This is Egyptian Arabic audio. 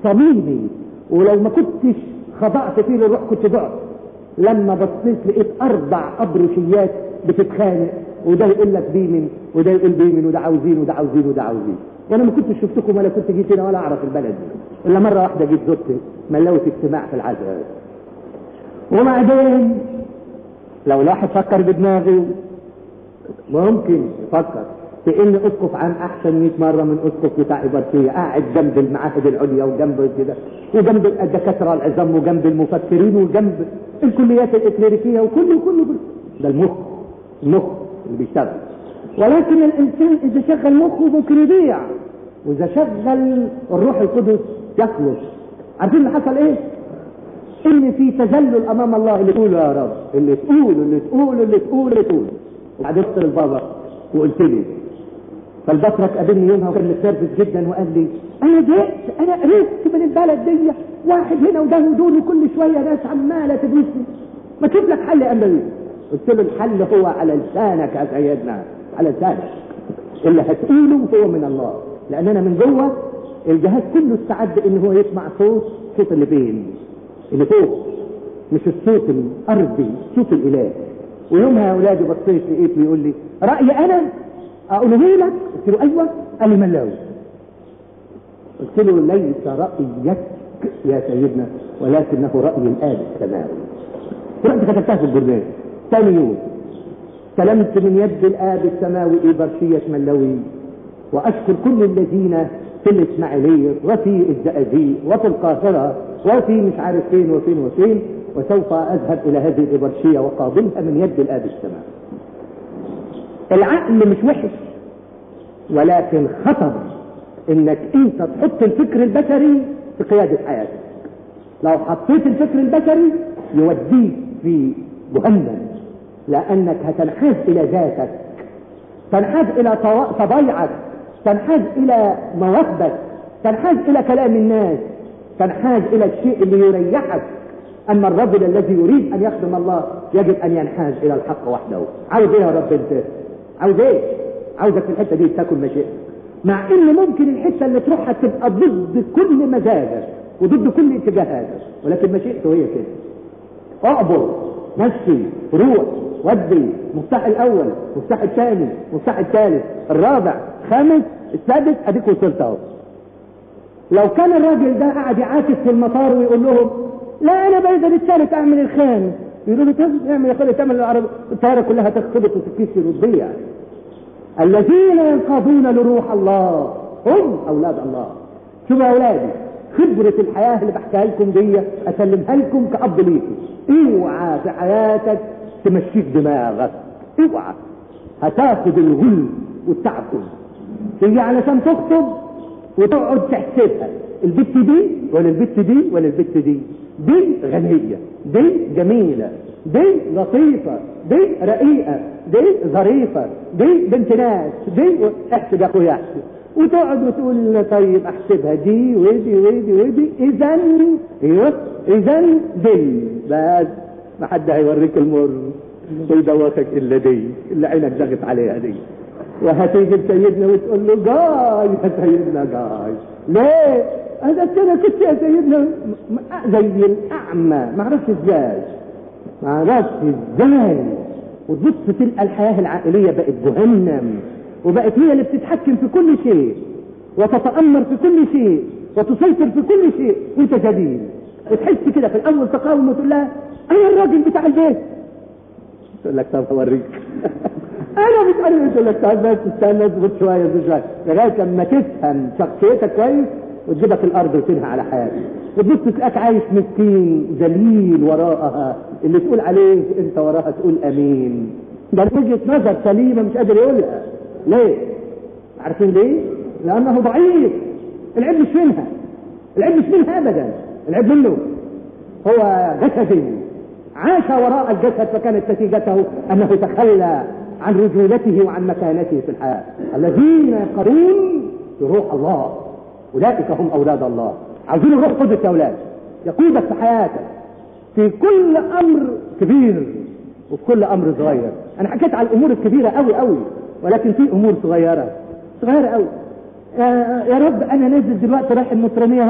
صميمي ولو ما كنتش خضعت فيه للروح كنت ضعت لما بصيت لقيت اربع ابرشيات بتتخانق وده يقول لك بيمن وده يقول بيمن وده عاوزين وده عاوزين وده عاوزين وانا ما كنتش شفتكم ولا كنت جيت هنا ولا اعرف البلد دي الا مره واحده جيت زرت ملوت اجتماع في العزاء وبعدين لو الواحد فكر بدماغه ممكن يفكر في ان اسقف عام احسن 100 مره من اسقف بتاع ابرشيه قاعد جنب المعاهد العليا وجنب كده وجنب الدكاتره العظام وجنب المفكرين وجنب الكليات الاكليريكيه وكله كله ده المخ المخ اللي بيشتغل ولكن الانسان اذا شغل مخه ممكن يضيع واذا شغل الروح القدس يخلص عارفين اللي حصل ايه؟ ان في تذلل امام الله اللي تقوله يا رب اللي تقوله اللي تقوله اللي تقوله اللي تقوله وبعدين قلت للبابا وقلت لي فالبطرك قابلني يومها وكان متنرفز جدا وقال لي انا زهقت انا قرفت من البلد دي واحد هنا وده ودول كل شويه ناس عماله تدوسني ما تشوف لك حل يا امريكا قلت له الحل هو على لسانك يا سيدنا على لسانك اللي هتقوله هو من الله لان انا من جوه الجهاز كله استعد ان هو يسمع صوت صوت اللي بين اللي فوق مش الصوت الارضي صوت الاله ويومها يا اولادي بصيت لقيت بيقول لي رايي انا اقوله لك قلت له ايوه قال لي ملاوي قلت له ليس رايك يا سيدنا ولكنه راي الاب السماوي رحت كتبتها في البرنامج ثاني يوم استلمت من يد الاب السماوي إبرشية ملوي واشكر كل الذين في الاسماعيليه وفي الزقازيق وفي القاهره وفي مش عارف فين وفين وفين وسوف اذهب الى هذه الابرشيه وقابلها من يد الاب السماوي العقل مش وحش ولكن خطر انك انت تحط الفكر البشري في قيادة حياتك لو حطيت الفكر البشري يوديك في جهنم لانك هتنحاز الى ذاتك تنحاز الى طبيعك تنحاز الى مواهبك تنحاز الى كلام الناس تنحاز الى الشيء اللي يريحك اما الرجل الذي يريد ان يخدم الله يجب ان ينحاز الى الحق وحده عاوز ايه يا رب انت عاوز ايه عاوزك في الحته دي تاكل مشيئتك مع ان ممكن الحته اللي تروحها تبقى ضد كل مزاجك وضد كل اتجاهاتك ولكن مشيئته هي كده اعبر مشي روح ودي مفتاح الاول مفتاح الثاني مفتاح الثالث الرابع خامس السادس اديك وصلت اهو لو كان الراجل ده قاعد يعاكس في المطار ويقول لهم لا انا بقدر الثالث اعمل الخامس يقولوا له طب اعمل يا اخويا تعمل العرب الطياره كلها تختبط وتتكسر وتضيع الذين ينقادون لروح الله هم اولاد الله شوفوا يا اولادي خبرة الحياة اللي بحكيها لكم دي اسلمها لكم كأب ليكم اوعى في حياتك تمشيك دماغك اوعى هتاخد الغل والتعب تيجي علشان تخطب وتقعد تحسبها البت دي ولا البت دي ولا البت دي دي غنية دي جميلة دي لطيفة دي رقيقة دي ظريفة دي بنت ناس دي احسب يا اخويا احسب وتقعد وتقول طيب احسبها دي ودي ودي ودي اذا ايوه اذا دي بس ما حد هيوريك المر ويدوخك الا دي اللي عينك زغت عليها دي وهتيجي لسيدنا وتقول له جاي يا سيدنا جاي ليه؟ انا انا كنت يا سيدنا زي الاعمى ما اعرفش ازاي ما اعرفش ازاي وتبص تلقى الحياه العائليه بقت جهنم وبقت هي اللي بتتحكم في كل شيء وتتأمر في كل شيء وتسيطر في كل شيء وانت جديد وتحس كده في الاول تقاوم وتقول لها انا الراجل بتاع البيت تقول لك طب اوريك انا مش عارف تقول لك تعال بس استنى اصبر شويه اصبر شويه لغايه لما تفهم شخصيتك كويس وتجيبك الارض وتنهى على حياتك وتبص تلاقيك عايش مسكين ذليل وراءها اللي تقول عليه انت وراها تقول امين ده وجهه نظر سليمه مش قادر يقولها ليه عارفين ليه لانه ضعيف العيب مش منها العيب مش منها ابدا العيب منه هو جسدي عاش وراء الجسد فكانت نتيجته انه تخلى عن رجولته وعن مكانته في الحياه الذين يقرون بروح الله اولئك هم اولاد الله عاوزين الروح قدس يا اولاد يقودك في حياتك في كل امر كبير وفي كل امر صغير انا حكيت على الامور الكبيره قوي قوي ولكن في امور صغيره صغيره قوي يا رب انا نازل دلوقتي رايح النصرانيه